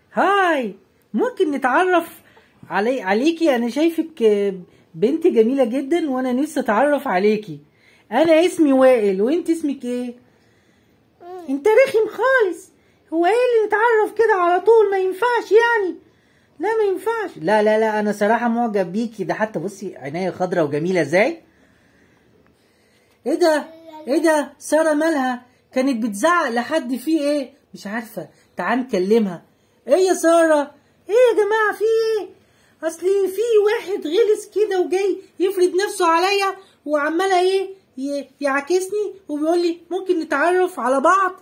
هاي ممكن نتعرف علي عليكي انا شايفك آه، بنت جميله جدا وانا نفسي اتعرف عليكي انا اسمي وائل وانت اسمك ايه انت رخم خالص هو ايه اللي نتعرف كده على طول ما ينفعش يعني لا ما ينفعش لا لا لا انا صراحه معجب بيكي ده حتى بصي عينيا خضرة وجميله ازاي ايه ده ايه ده ساره مالها كانت بتزعق لحد فيه ايه مش عارفه تعال نكلمها ايه يا ساره ايه يا جماعه في ايه اصل في واحد غلس كده وجاي يفرض نفسه عليا وعماله ايه ي- يعاكسني وبيقول لي ممكن نتعرف على بعض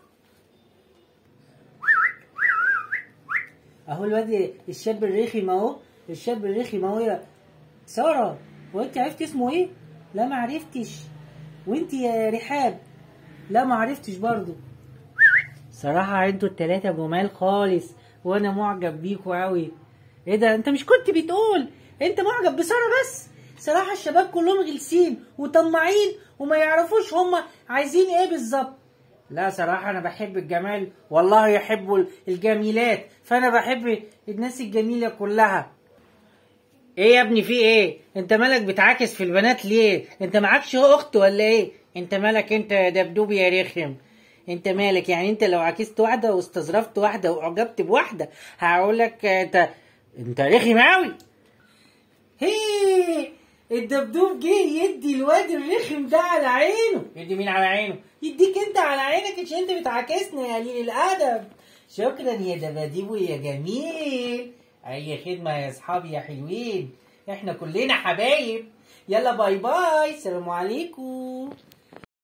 اهو الواد الشاب الرخم اهو الشاب الرخم اهو يا ساره هو انت عرفتي اسمه ايه لا ما عرفتش وانت يا رحاب لا ما عرفتش برضو صراحة انتوا التلاتة جمال خالص وانا معجب بيكوا قوي ايه ده انت مش كنت بتقول انت معجب بسارة بس صراحة الشباب كلهم غلسين وطماعين وما يعرفوش هما عايزين ايه بالظبط لا صراحة أنا بحب الجمال والله يحب الجميلات فأنا بحب الناس الجميلة كلها ايه يا ابني في ايه انت مالك بتعاكس في البنات ليه انت معكش اخت ولا ايه انت مالك انت يا دبدوب يا رخم انت مالك يعني انت لو عكست واحده واستظرفت واحده واعجبت بواحده هقول لك انت انت رخم قوي هي الدبدوب جه يدي الواد الرخم ده على عينه يدي مين على عينه يديك انت على عينك عشان انت بتعاكسني يا قليل الادب شكرا يا دباديبو يا جميل اي خدمه يا اصحابي يا حلوين احنا كلنا حبايب يلا باي باي سلام عليكم